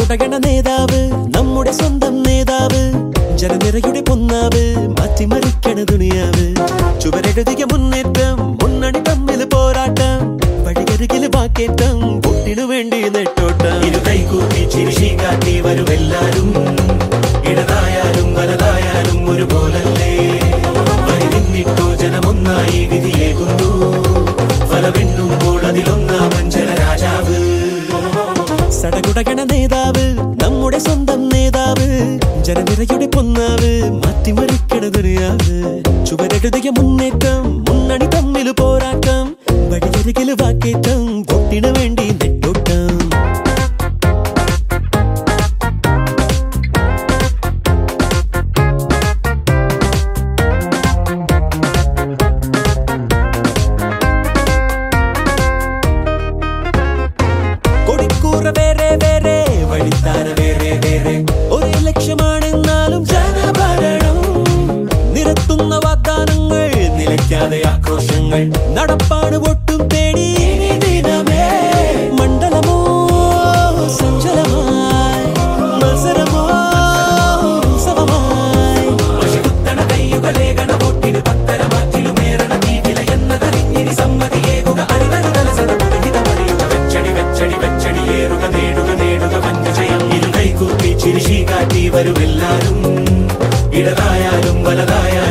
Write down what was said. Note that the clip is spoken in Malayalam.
സടകുടകണ നേതാവ് നമ്മുടെ സ്വന്തം നേതാവ് ജനനിരയുടെ പൊന്നാവ് മാറ്റിമറിക്കണ ദുനിയാവ് ചുവരെഴുതിയ മുന്നേറ്റം മുന്നണി തമ്മിൽ പോരാട്ടം വഴിയരികില് വാക്കേറ്റം പൊട്ടിനു വേണ്ടി നെട്ടോട്ടം ഇരു കൈകൂപ്പി ചിരിശി കാട്ടി വരുമെല്ലാരും ഇടതായാലും വലതായാലും ഒരുപോലല്ലേ വരി നിന്നിട്ടു ജനമൊന്നായി വിധിയേകുന്നു ഫലമെണ്ണുമ്പോൾ അതിലൊന്നാമൻ ജനരാജാവ് സടകുടകണ നേതാവ് നമ്മുടെ സ്വന്തം നേതാവ് ജനനിരയുടെ പൊന്നാവ് മാറ്റിമറിക്കണ ദുനിയാവ് ചുവരെഴുതിയ മുന്നേറ്റം മുന്നണി തമ്മിൽ പോരാട്ടം വഴിയരികില് വാക്കേറ്റം പൊട്ടിനു വേണ്ടി നെട്ടോട്ടം കൊടിക്കൂറ വേറെ വേറെ വഴിത്താര വേറെ വേറെ ഒരേ ലക്ഷ്യമാണെന്നാലും ജനഭരണം നിരത്തുന്ന വാഗ്ദാനങ്ങൾ നിലയ്ക്കാതെ ആക്രോശങ്ങൾ നടപ്പാണ് ഒട്ടും തേടി ഇനി ദിനമേ മണ്ഡലമോ സഞ്ചലമായി മത്സരമോ ഉത്സവമായി വശകുത്തണ കയ്യുകളേകണ പൊട്ടിന് പത്തര മാറ്റിലുമേറണ തീവില എന്നതറിഞ്ഞിനി സമ്മതിയേകുക അരിതരുതല സദപുരഹിതമറിയുക വെച്ചടി വെച്ചടി വെച്ചടിയേറുക നേടുക നേടുക വന്യജയം ഇരു കൈകൂപ്പി ചിരിശി കാട്ടി വരുമെല്ലാരും ഇടതായാലും വലതായാലും